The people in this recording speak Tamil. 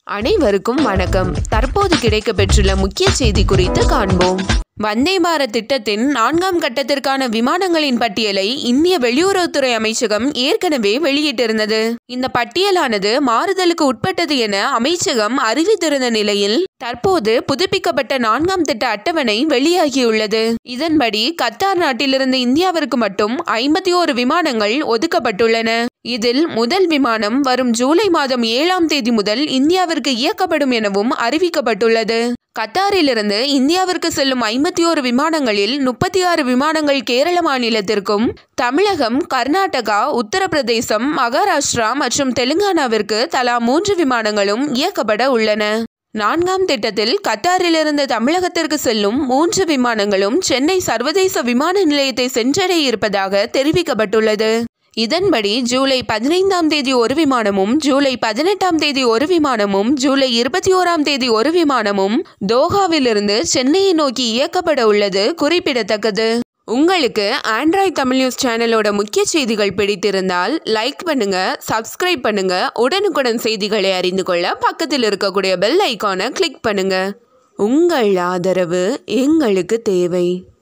அனைவருக்கும் வணக்கம் தற்போது கிடைக்கப்பெற்றுள்ள முக்கிய செய்தி குறித்து காண்போம் வந்தே பாரத் திட்டத்தின் நான்காம் கட்டத்திற்கான விமானங்களின் பட்டியலை இந்திய வெளியுறவுத்துறை அமைச்சகம் ஏற்கனவே வெளியிட்டிருந்தது இந்த பட்டியலானது மாறுதலுக்கு உட்பட்டது என அமைச்சகம் அறிவித்திருந்த நிலையில் தற்போது புதுப்பிக்கப்பட்ட நான்காம் திட்ட அட்டவணை வெளியாகியுள்ளது இதன்படி கத்தார் நாட்டிலிருந்து இந்தியாவிற்கு மட்டும் ஐம்பத்தி ஓரு விமானங்கள் ஒதுக்கப்பட்டுள்ளன இதில் முதல் விமானம் வரும் ஜூலை மாதம் ஏழாம் தேதி முதல் இந்தியாவிற்கு இயக்கப்படும் எனவும் அறிவிக்கப்பட்டுள்ளது கத்தாரிலிருந்து இந்தியாவிற்கு செல்லும் ஐம்பத்தி ஓரு விமானங்களில் முப்பத்தி ஆறு விமானங்கள் கேரள மாநிலத்திற்கும் தமிழகம் கர்நாடகா உத்தரப்பிரதேசம் மகாராஷ்டிரா மற்றும் தெலுங்கானாவிற்கு தலா மூன்று விமானங்களும் இயக்கப்பட உள்ளன நான்காம் திட்டத்தில் கத்தாரிலிருந்து தமிழகத்திற்கு செல்லும் மூன்று விமானங்களும் சென்னை சர்வதேச விமான நிலையத்தை சென்றடைய இருப்பதாக தெரிவிக்கப்பட்டுள்ளது இதன்படி ஜூலை பதினைந்தாம் தேதி ஒரு விமானமும் ஜூலை பதினெட்டாம் தேதி ஒரு விமானமும் ஜூலை இருபத்தி ஓராம் தேதி ஒரு விமானமும் தோஹாவிலிருந்து சென்னையை நோக்கி இயக்கப்பட உள்ளது குறிப்பிடத்தக்கது உங்களுக்கு ஆண்ட்ராய்ட் தமிழ் நியூஸ் சேனலோட முக்கிய செய்திகள் பிடித்திருந்தால் லைக் பண்ணுங்க சப்ஸ்கிரைப் பண்ணுங்க உடனுக்குடன் செய்திகளை அறிந்து கொள்ள பக்கத்தில் இருக்கக்கூடிய பெல் ஐக்கானை கிளிக் பண்ணுங்க உங்கள் ஆதரவு எங்களுக்கு தேவை